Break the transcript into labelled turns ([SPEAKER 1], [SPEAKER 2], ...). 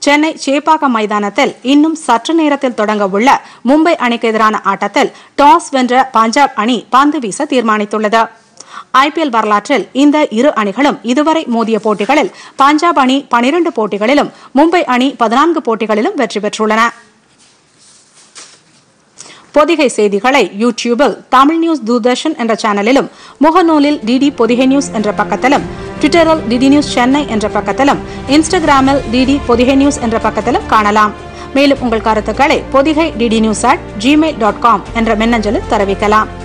[SPEAKER 1] சென்னை சேப்பாக்கம் மைதானத்தில் இன்னும் சற்று நேரத்தில் தொடங்க உள்ள மும்பை அணிக்கு எதிரான ஆட்டத்தில் டாஸ் வென்ற பஞ்சாப் அணி பந்து வீச தீர்மானித்துள்ளது ஐபிஎல் வரலாற்றில் இந்த இரு அணிகளும் இதுவரை மோதிய போட்டிகளில் பஞ்சாப் அணி பனிரண்டு போட்டிகளிலும் மும்பை அணி பதினான்கு போட்டிகளிலும் வெற்றி பெற்றுள்ளன பொதிகை செய்திகளை யூடியூபில் தமிழ் நியூஸ் தூர்தர்ஷன் என்ற சேனலிலும் முகநூலில் டிடி பொதிகை நியூஸ் என்ற பக்கத்திலும் ட்விட்டரில் டிடி நியூஸ் சென்னை என்ற பக்கத்திலும் இன்ஸ்டாகிராமில் டிடி பொதிகை நியூஸ் என்ற பக்கத்திலும் காணலாம் மேலும் உங்கள் கருத்துக்களை Podhigai DD news at Gmail dot com என்ற மின்னஞ்சலில் தெரிவிக்கலாம்